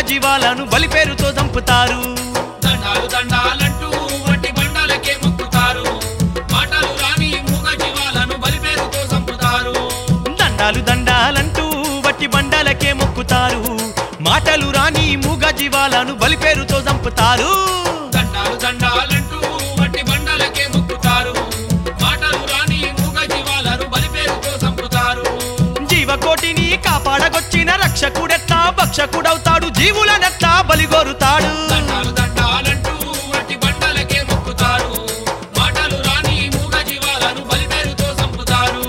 జీవాలను బలిపేరుతో చంపుతారు దండాలు దండాలంటూ వట్టి బండాలకే మొక్కుతారు మాటలు రాని మూగ జీవాలను బలిపేరుతో చంపుతారు దండాలు దండాలంటూ వట్టి బండాలకే మొక్కుతారు మాటలు రాని మూగ జీవాలను బలిపేరుతో చంపుతారు దండాలు దండాలంటూ వట్టి బండాలకే మొక్కుతారు మాటలు రాని మూగ జీవాలను బలిపేరుతో చంపుతారు జీవకోటిని కాపాడగొచ్చిన రక్షకుడెట్లా భక్షకుడవుతాడు జీవులనెట్లా బలిగోరుతాడు దండాలు దండాలంటూ వట్టి బండాలకే మొక్కుతారు మాటలు రాని మూగ జీవాలను బలిపేరుతో చంపుతారు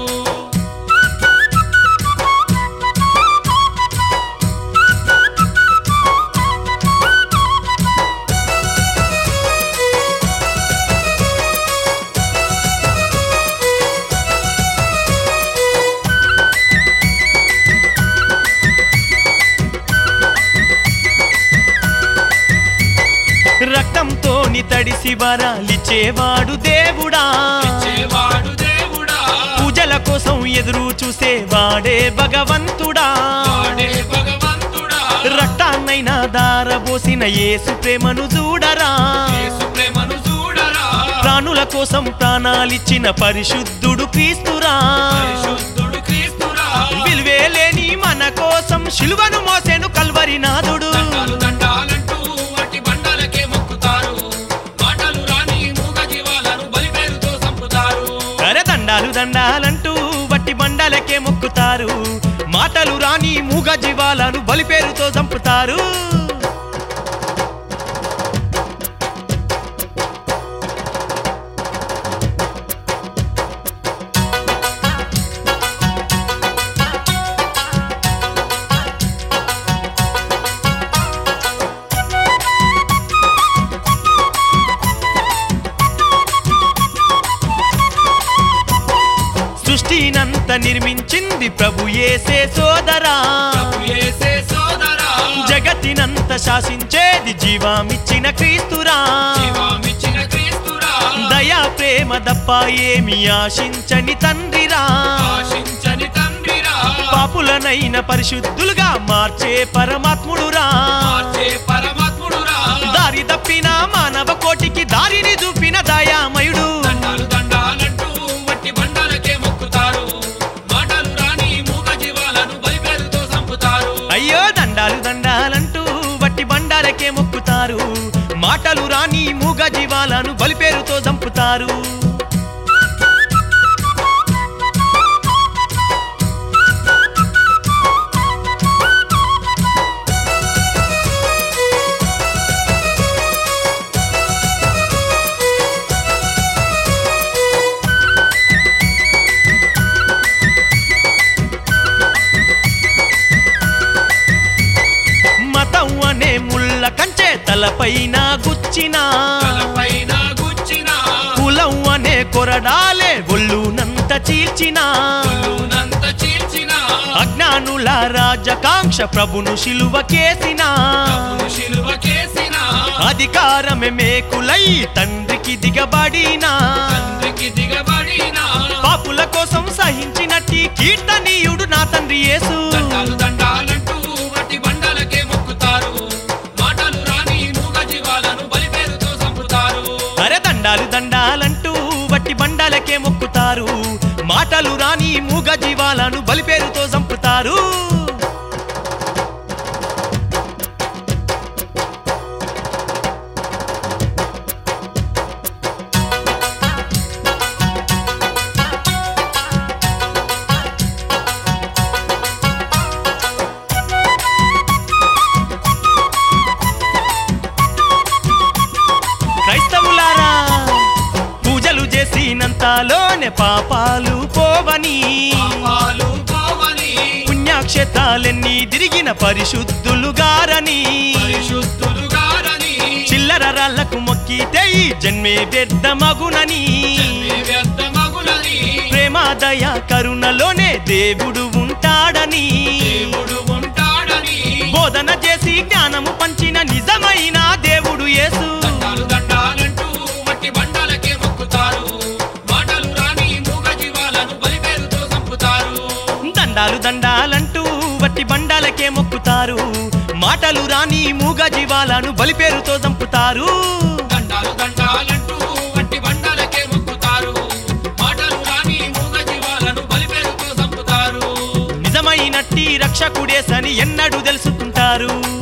రక్తంతోని తడిసి వరాలిచ్చేవాడు దేవుడా ఇచ్చేవాడు దేవుడా పూజల కోసం ఎదురు చూసేవాడే భగవంతుడా వాడే భగవంతుడా రక్తాన్నైనా దారబోసిన యేసు ప్రేమను చూడరా యేసు ప్రేమను చూడరా ప్రాణుల కోసం ప్రాణాలిచ్చిన పరిశుద్ధుడు క్రీస్తురా పరిశుద్ధుడు క్రీస్తురా విలువే లేని మన కోసం శిలువను మోసెను కల్వరినాథుడు దండాలు దండాలంటూ వట్టి బండాలకే మొక్కుతారు మాటలు రాని మూగ జీవాలను బలిపేరుతో చంపుతారు అరే దండాలు దండాలంటూ వట్టి బండాలకే మొక్కుతారు మాటలు రాని మూగ జీవాలను బలిపేరుతో చంపుతారు సృష్టినంత నిర్మించింది ప్రభు యేసే సోదరా ప్రభు యేసే సోదరా జగతినంత శాసించేది జీవామిచ్చిన క్రీస్తురా జీవమిచ్చిన క్రీస్తురా దయా ప్రేమ దప్ప ఏమి ఆశించని తండ్రిరా ఆశించని తండ్రిరా పాపులనైన పరిశుద్ధులుగా మార్చే పరమాత్ముడురా మార్చే పరమాత్ముడురా దారి తప్పిన మానవ కోటికి దారిని చూపిన దయామయుడు దండాలు దండాలంటూ వట్టి బండాలకే మొక్కుతారు మాటలు రాని మూగ జీవాలను బలిపేరుతో చంపుతారు అయ్యో దండాలు దండాలంటూ వట్టి బండాలకే మొక్కుతారు మాటలు రాని మూగ జీవాలను బలిపేరుతో చంపుతారు మతం అనే ముళ్ళ కంచె తలపైన గుచ్చిన తలపైన గుచ్చిన కులం అనే కొరడాలే ఒళ్ళునంత చీల్చిన కొల్లునంత చీల్చిన అజ్ఞానుల రాజకాంక్ష ప్రభును శిలువ కేసిన తప్పును శిలువ కేసిన అధికారమే మేకులై తండ్రికి దిగబడిన తండ్రికి దిగబడిన పాపుల కోసం సహించినట్టి కీర్తనీయుడు నా తండ్రి యేసు దండాలు దండాలంటూ వట్టి బండాలకే మొక్కుతారు మాటలు రాని మూగ జీవాలను బలిపేరుతో చంపుతారు అరే దండాలు దండాలంటూ వట్టి బండాలకే మొక్కుతారు మాటలు రాని మూగ జీవాలను బలిపేరుతో చంపుతారు క్రైస్తవులారా పూజలు చేసినంతలోనే పాపాలు పోవని పాపాలు పోవని పుణ్యక్షేత్రాలెన్ని తిరిగిన పరిశుద్ధులు గారని పరిశుద్ధులు గారని చిల్లర రాళ్లకు మొక్కితే ఈ జన్మే వ్యర్థమగునని జన్మే వ్యర్థమగునని ప్రేమ దయ కరుణలోనే దేవుడు ఉంటాడని దేవుడు ఉంటాడని బోధన చేసి జ్ఞానము పంచిన నిజమైన దేవుడు యేసు దండాలు దండాలంటూ వట్టి బండాలకే మొక్కుతారు మాటలు రాని మూగ జీవాలను బలిపేరుతో చంపుతారు దండాలు దండాలంటూ వట్టి బండాలకే మొక్కుతారు మాటలు రాని మూగ జీవాలను బలిపేరుతో చంపుతారు దండాలు దండాలంటూ వట్టి బండాలకే మొక్కుతారు మాటలు రాని మూగ జీవాలను బలిపేరుతో చంపుతారు నిజమైనట్టి రక్షకుడేసని ఎన్నడూ తెలుసుకుంటారు